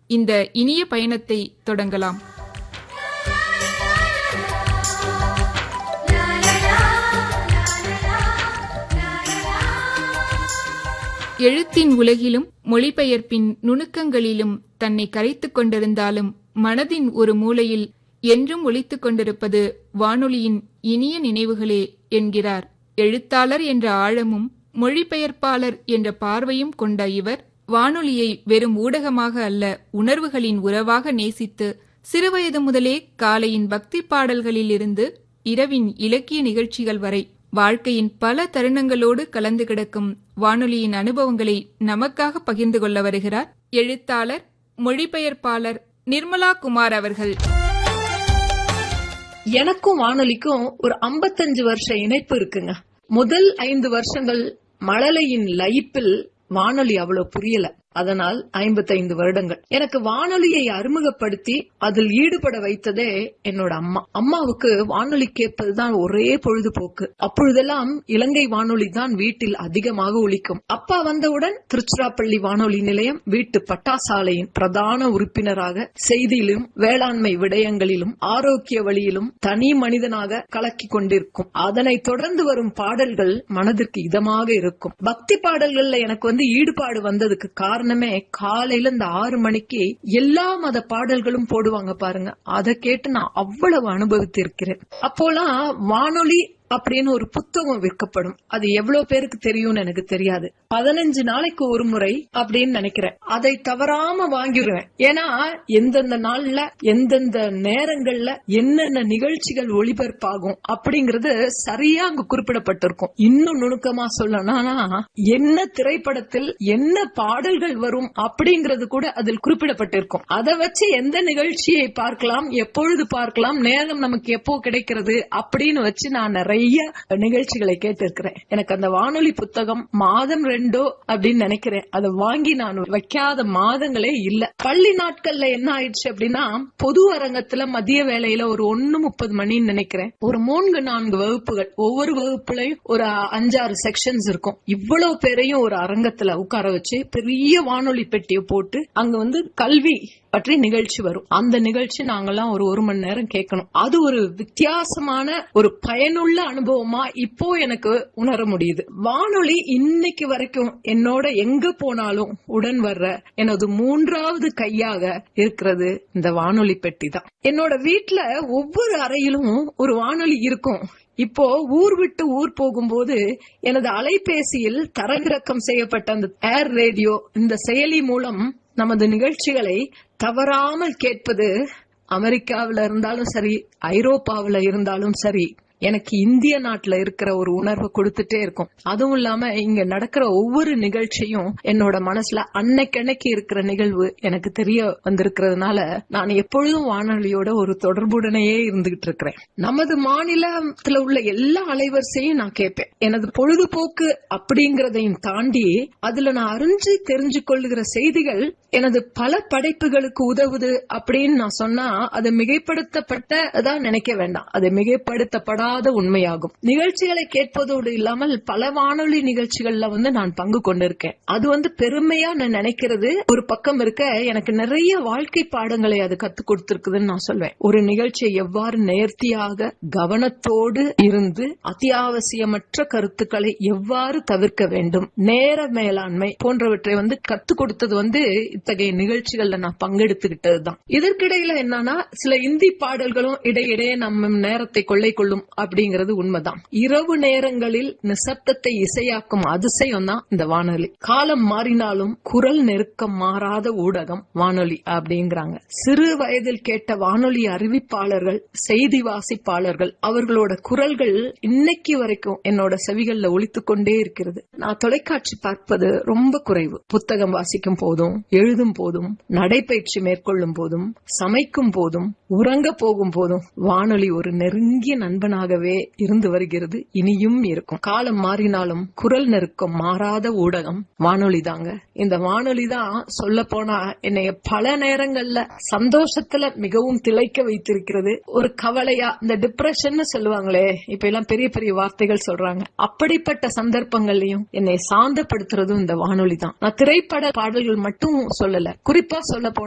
இந்த இனிய பயணத்தை தொடங்கலாம் எழுத்தின் உலகிலும் மொழிபெயர்ப்பின் நுணுக்கங்களிலும் தன்னை கரைத்துக் கொண்டிருந்தாலும் மனதின் ஒரு மூலையில் என்றும் ஒலித்துக் கொண்டிருப்பது வானொலியின் இனிய நினைவுகளே என்கிறார் எழுத்தாளர் என்ற ஆழமும் மொழிபெயர்ப்பாளர் என்ற பார்வையும் கொண்ட இவர் வானொலியை வெறும் ஊடகமாக அல்ல உணர்வுகளின் உறவாக நேசித்து சிறுவயது முதலே காலையின் பக்தி பாடல்களில் இருந்து இரவின் இலக்கிய நிகழ்ச்சிகள் வரை வாழ்க்கையின் பல தருணங்களோடு கலந்து கிடக்கும் வானொலியின் அனுபவங்களை நமக்காக பகிர்ந்து கொள்ள வருகிறார் எழுத்தாளர் மொழிபெயர்ப்பாளர் நிர்மலா குமார் அவர்கள் எனக்கும் வானொலிக்கும் ஒரு 55 வருஷ இணைப்பு இருக்குங்க முதல் ஐந்து வருஷங்கள் மழலையின் லைப்பில் வானொலி அவ்வளவு புரியல அதனால் 55 வருடங்கள் எனக்கு வானொலியை அறிமுகப்படுத்தி அதில் ஈடுபட வைத்ததே என்னோட அம்மா அம்மாவுக்கு வானொலி கேட்பதுதான் ஒரே பொழுதுபோக்கு அப்பொழுதெல்லாம் இலங்கை வானொலி தான் வீட்டில் அதிகமாக ஒலிக்கும் அப்பா வந்தவுடன் திருச்சிராப்பள்ளி வானொலி நிலையம் வீட்டு பட்டாசாலையின் பிரதான உறுப்பினராக செய்தியிலும் வேளாண்மை விடயங்களிலும் ஆரோக்கிய வழியிலும் தனி மனிதனாக கலக்கி கொண்டிருக்கும் அதனை தொடர்ந்து வரும் பாடல்கள் மனதிற்கு இதமாக இருக்கும் பக்தி பாடல்கள்ல எனக்கு வந்து ஈடுபாடு வந்ததுக்கு காரணமே காலையில இந்த ஆறு மணிக்கு எல்லா மத பாடல்களும் போடுவாங்க பாருங்க அதை கேட்டு நான் அவ்வளவு அனுபவித்திருக்கிறேன் அப்போலாம் வானொலி அப்படின்னு ஒரு புத்தகம் விற்கப்படும் அது எவ்வளவு பேருக்கு தெரியும்னு எனக்கு தெரியாது பதினஞ்சு நாளைக்கு ஒரு முறை அப்படின்னு நினைக்கிறேன் அதை தவறாம வாங்கிடுவேன் ஏன்னா எந்தெந்த நாள்ல எந்தெந்த நேரங்கள்ல என்னென்ன நிகழ்ச்சிகள் ஒளிபரப்பாகும் அப்படிங்கறது சரியா அங்க குறிப்பிடப்பட்டிருக்கும் இன்னும் நுணுக்கமா சொல்லணும்னா என்ன திரைப்படத்தில் என்ன பாடல்கள் வரும் அப்படிங்கறது கூட அதில் குறிப்பிடப்பட்டிருக்கும் அதை வச்சு எந்த நிகழ்ச்சியை பார்க்கலாம் எப்பொழுது பார்க்கலாம் நேரம் நமக்கு எப்போ கிடைக்கிறது அப்படின்னு வச்சு நான் நிறைய நிகழ்ச்சிகளை கேட்டிருக்கிறேன் எனக்கு அந்த வானொலி புத்தகம் மாதம் ரெண்டோ அப்படின்னு நினைக்கிறேன் அதை வாங்கி நான் வைக்காத மாதங்களே இல்ல பள்ளி நாட்கள்ல என்ன ஆயிடுச்சு அப்படின்னா பொது அரங்கத்துல மதிய வேலையில ஒரு ஒன்னு முப்பது மணின்னு நினைக்கிறேன் ஒரு மூன்று நான்கு வகுப்புகள் ஒவ்வொரு வகுப்புலையும் ஒரு அஞ்சாறு செக்ஷன்ஸ் இருக்கும் இவ்வளவு பேரையும் ஒரு அரங்கத்துல உட்கார வச்சு பெரிய வானொலி பெட்டியை போட்டு அங்க வந்து கல்வி பற்றி நிகழ்ச்சி வரும் அந்த நிகழ்ச்சி நாங்கெல்லாம் ஒரு ஒரு மணி நேரம் கேட்கணும் அது ஒரு வித்தியாசமான ஒரு பயனுள்ள அனுபவமா இப்போ எனக்கு உணர முடியுது வானொலி இன்னைக்கு வரைக்கும் என்னோட எங்க போனாலும் உடன் வர்ற எனது மூன்றாவது கையாக இருக்கிறது இந்த வானொலி பெட்டி தான் என்னோட வீட்டுல ஒவ்வொரு அறையிலும் ஒரு வானொலி இருக்கும் இப்போ ஊர் விட்டு ஊர் போகும்போது எனது அலைபேசியில் தரவிறக்கம் செய்யப்பட்ட அந்த ஏர் ரேடியோ இந்த செயலி மூலம் நமது நிகழ்ச்சிகளை தவறாமல் கேட்பது அமெரிக்காவில இருந்தாலும் சரி ஐரோப்பாவில இருந்தாலும் சரி எனக்கு இந்திய நாட்டுல இருக்கிற ஒரு உணர்வை கொடுத்துட்டே இருக்கும் அதுவும் இல்லாம இங்க நடக்கிற ஒவ்வொரு நிகழ்ச்சியும் என்னோட மனசுல அன்னைக்கன்னைக்கு இருக்கிற நிகழ்வு எனக்கு தெரிய வந்திருக்கிறதுனால நான் எப்பொழுதும் வானொலியோட ஒரு தொடர்புடனேயே இருந்துகிட்டு இருக்கிறேன் நமது மாநிலத்துல உள்ள எல்லா அலைவரிசையும் நான் கேட்பேன் எனது பொழுதுபோக்கு அப்படிங்கறதையும் தாண்டி அதுல நான் அறிஞ்சு தெரிஞ்சு கொள்ளுகிற செய்திகள் எனது பல படைப்புகளுக்கு உதவுது அப்படின்னு நான் சொன்னா அது மிகைப்படுத்தப்பட்டதா நினைக்க வேண்டாம் அது மிகைப்படுத்தப்படாத உண்மையாகும் நிகழ்ச்சிகளை கேட்பதோடு இல்லாமல் பல வானொலி நிகழ்ச்சிகள்ல வந்து நான் பங்கு கொண்டிருக்கேன் அது வந்து பெருமையா நான் நினைக்கிறது ஒரு பக்கம் இருக்க எனக்கு நிறைய வாழ்க்கை பாடங்களை அது கத்து கொடுத்திருக்குதுன்னு நான் சொல்வேன் ஒரு நிகழ்ச்சியை எவ்வாறு நேர்த்தியாக கவனத்தோடு இருந்து அத்தியாவசியமற்ற கருத்துக்களை எவ்வாறு தவிர்க்க வேண்டும் நேர மேலாண்மை போன்றவற்றை வந்து கத்து கொடுத்தது வந்து இத்தகைய நிகழ்ச்சிகள்ல நான் பங்கெடுத்துக்கிட்டது தான் இதற்கிடையில என்னன்னா சில இந்தி பாடல்களும் இடையிடையே நம்ம நேரத்தை கொள்ளை கொள்ளும் அப்படிங்கறது உண்மைதான் இரவு நேரங்களில் நிசப்தத்தை இசையாக்கும் அதிசயம் தான் இந்த வானொலி காலம் மாறினாலும் குரல் நெருக்கம் மாறாத ஊடகம் வானொலி அப்படிங்கிறாங்க சிறு வயதில் கேட்ட வானொலி அறிவிப்பாளர்கள் செய்தி வாசிப்பாளர்கள் அவர்களோட குரல்கள் இன்னைக்கு வரைக்கும் என்னோட செவிகள்ல ஒலித்துக் கொண்டே இருக்கிறது நான் தொலைக்காட்சி பார்ப்பது ரொம்ப குறைவு புத்தகம் வாசிக்கும் போதும் எழுதும் போதும் நடைபயிற்சி மேற்கொள்ளும் போதும் சமைக்கும் போதும் உறங்க போகும் போதும் வானொலி ஒரு நெருங்கிய நண்பனாகவே இருந்து வருகிறது இனியும் இருக்கும் காலம் மாறினாலும் குரல் நெருக்கம் மாறாத ஊடகம் வானொலி தாங்க இந்த வானொலி தான் சொல்ல போனா என்னைய பல நேரங்கள்ல சந்தோஷத்துல மிகவும் திளைக்க வைத்திருக்கிறது ஒரு கவலையா இந்த டிப்ரெஷன் சொல்லுவாங்களே இப்ப எல்லாம் பெரிய பெரிய வார்த்தைகள் சொல்றாங்க அப்படிப்பட்ட சந்தர்ப்பங்கள்லயும் என்னை சாந்தப்படுத்துறதும் இந்த வானொலி தான் நான் திரைப்பட பாடல்கள் மட்டும் சொல்லல குறிப்பா சொல்ல போனா